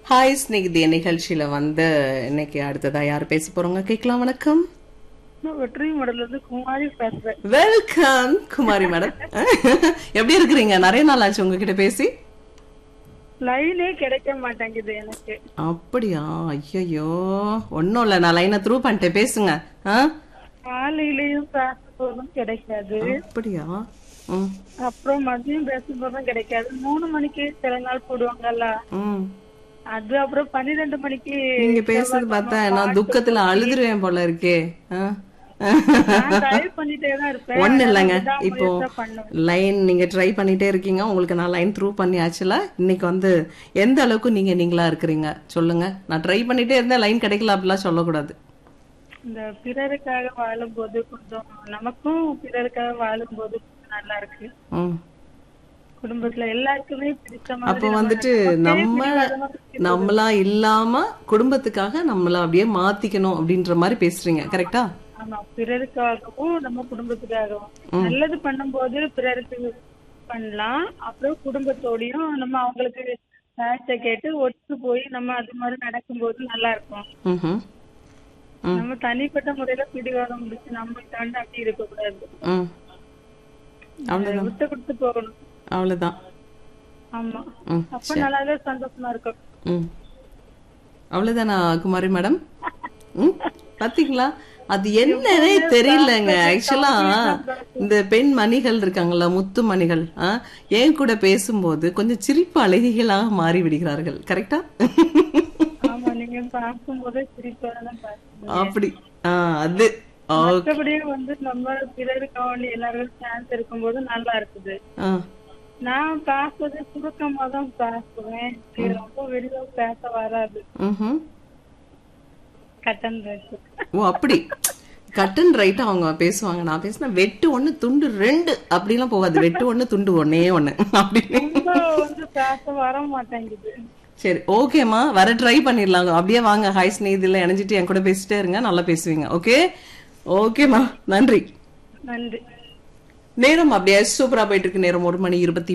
Hi ஸ்நேகிதி நிகழ்ச்சியில வந்து இன்னைக்கு அடுத்ததா யார் பேச போறோங்க கேட்கலாம் வணக்கம் நான் வெற்றி மடல இருந்து குமாரி பேசுறேன் வெல்கம் குமாரி மேடம் எப்படி இருக்கிறீங்க நிறைய நாள் ஆச்சு உங்ககிட்ட பேசி லைனே கிடைக்க மாட்டேங்குது எனக்கு அப்படியா ஐயோ ஒன்னும் இல்ல நான் லைனை த்ரூ பண்ணிட்டேன் பேசுங்க ஆ? காலையிலயும் பேசும்போதும் கிடைக்காது அப்படியா ம் அப்புறம் மதியம் பேசும்போதும் கிடைக்காது மூணு மணிக்கு சில நாள் போடுவாங்கல்ல ம் அது அப்புறம் பன்னிரெண்டு மணிக்கு நீங்க பேசுறது பார்த்தா நான் துக்கத்துல அழுதுருவேன் போல இருக்கே ஆ? நான் ட்ரை பண்ணிட்டே தான் இருப்பேன் ஒண்ணு இல்லைங்க ஆனா இப்போ விடாமுயற்சியா பண்ணுவேன். லைன் நீங்க ட்ரை பண்ணிட்டே இருக்கீங்க உங்களுக்கு நான் லைன் த்ரூ பண்ணியாச்சுல இன்னைக்கு வந்து எந்த அளவுக்கு நீங்க நீங்களா இருக்கிறீங்க சொல்லுங்க நான் ட்ரை பண்ணிட்டே இருந்தேன் லைன் கிடைக்கல அப்படிலாம் சொல்லக்கூடாது இந்த பிறருக்காக வாழும்போது கொஞ்சம் நமக்கும் பிறருக்காக வாழும்போது கொஞ்சம் நல்லா இருக்கு ம் குடும்பத்துல எல்லாருக்குமே பிடிச்ச மாதிரி அப்போ நம்ம வந்துட்டு நம்ம பிடிவாதமா நம்மளா இல்லாம குடும்பத்துக்காக நம்மள அப்படியே மாத்திக்கணும் அப்படின்ற மாதிரி பேசுறீங்க கரெக்டா ஆமா பிறருக்காகவும் நம்ம குடும்பத்துக்காகவும் நல்லது பண்ணும்போது பிறருக்கு பண்ணலாம் அப்புறம் குடும்பத்தோடயும் நம்ம அவங்களுக்கு பேச்ச கேட்டு ஒத்து போய் நம்ம அது மாதிரி நடக்கும்போது நல்லா இருக்கும் ம் நம்ம தனிப்பட்ட முறையில பிடிவாதம் முடிச்சு நம்ம தாண்டி அப்படி இருக்கக்கூடாது ம் அவ்வளவுதான் விட்டு கொடுத்து போகணும் அவ்வளவுதான் ஆமா ம் அப்ப நல்லாவே சந்தோஷமா இருக்கும் ம் அவ்வளவுதானா குமாரி மேடம் ம் பாத்தீங்களா அது என்னன்னே தெரியலங்க ஆக்சுவலா இந்த பெண் மணிகள் இருக்காங்கல்ல முத்து மணிகள் ஆ, என் கூட பேசும்போது கொஞ்சம் சிரிப்பு அழகிகளாக மாறி விடுகிறார்கள் கரெக்டா ஆமா நீங்க பார்க்கும்போதே சிரிப்பா தான் பாக்குறீங்க அப்படி ஆ அது ஆ, மற்றபடியே வந்து நம்ம பிறருக்காக எல்லாரும் சான்ஸ் இருக்கும்போது நல்லா இருக்குது ஆ, நான் பேசுறது சுருக்கமா தான் பேசுவேன் இது ரொம்ப வெளியில பேச வராது ம்ஹும். கட்டன் ட்ரெஸ் ஓ அப்படி கட் அண்ட் ரைட் அவங்க பேசுவாங்க நான் பேசினா வெட்டு ஒண்ணு துண்டு ரெண்டு அப்படிலாம் போகாது வெட்டு ஒண்ணு துண்டு ஒண்ணே ஒண்ணு அப்படின்னு ரொம்ப வந்து பேச வர மாட்டேங்குது சரி ஓகேம்மா வர ட்ரை பண்ணிடலாம் அப்படியே வாங்க ஹாய் ஸ்நேகிதில இணைஞ்சிட்டு என் கூட பேசிட்டே இருங்க நல்லா பேசுவீங்க ஓகே ஓகேம்மா நன்றி நன்றி நேரம் அப்படியே சூப்பரா போயிட்டு இருக்கு நேரம் ஒரு மணி இருபத்தி